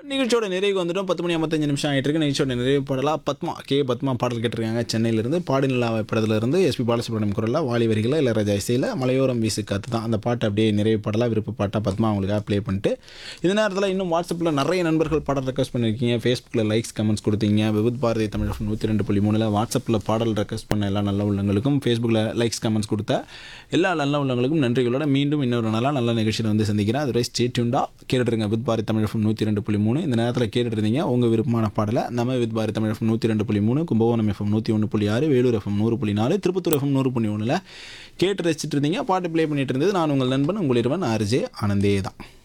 நிகழ்ச்சியோட நிறைவுக்கு வந்துட்டோம் பத்து மணி ஐம்பத்தஞ்சு நிமிஷம் ஆகிட்டு இருக்கு நிகழ்ச்சியோட நிறைவு பாடலாம் பத்மா கே பத்மா பாடல் கேட்டிருக்காங்க சென்னையிலிருந்து பாடிநிலா படத்துலேருந்து எஸ்பி பாலசுப்ரமணியம் குரலில் வாலி வரிகளை இளையராஜா இசையில் மலையோரம் வீசு காத்து தான் அந்த பாட்டு அப்படியே நிறைவு பாடலாம் விருப்ப பாட்டாக பத்மா அவங்களுக்காக ப்ளே பண்ணிட்டு இந்த நேரத்தில் இன்னும் வாட்ஸ்அப்பில் நிறைய நண்பர்கள் பாடல் ரெக்வஸ்ட் பண்ணியிருக்கீங்க ஃபேஸ்புக்கில் லைக்ஸ் கமெண்ட்ஸ் கொடுத்தீங்க விபத் பாரதி தமிழ் நூற்றி ரெண்டு புள்ளி மூணில் வாட்ஸ்அப்பில் பாடல் ரெக்வஸ்ட் பண்ண எல்லா நல்ல உள்ளங்களுக்கும் ஃபேஸ்புக்கில் லைக்ஸ் கமெண்ட்ஸ் கொடுத்த எல்லா நல்ல உள்ளங்களுக்கும் நன்றிகளோட மீண்டும் இன்னொரு நாளாக நல்ல நிகழ்ச்சியில் வந்து சந்திக்கிறேன் அதுவரை ஸ்டே டியூண்டா கேட்டுருங்க வித் பாரதி தமிழ் எஃப்எம் நூற்றி ரெண்டு புள்ளி மூணு இந்த நேரத்தில் கேட்டுட்டு இருந்தீங்க உங்கள் விருப்பமான பாடலை நம்ம வித் பாரதி தமிழ் எஃப்எம் நூற்றி ரெண்டு புள்ளி மூணு கும்பகோணம் எஃப்எம் நூற்றி ஒன்று புள்ளி ஆறு வேலூர் எஃப்எம் நூறு புள்ளி நாலு திருப்பத்தூர் எஃப்எம் நூறு புள்ளி ஒன்றில் கேட்டு ரசிச்சிட்டு இருந்தீங்க பாட்டு ப்ளே பண்ணிட்டு இருந்தது நான் உங்கள் நண்பன் உங்கள் இருவன் ஆர்ஜே ஆனந்தே தான்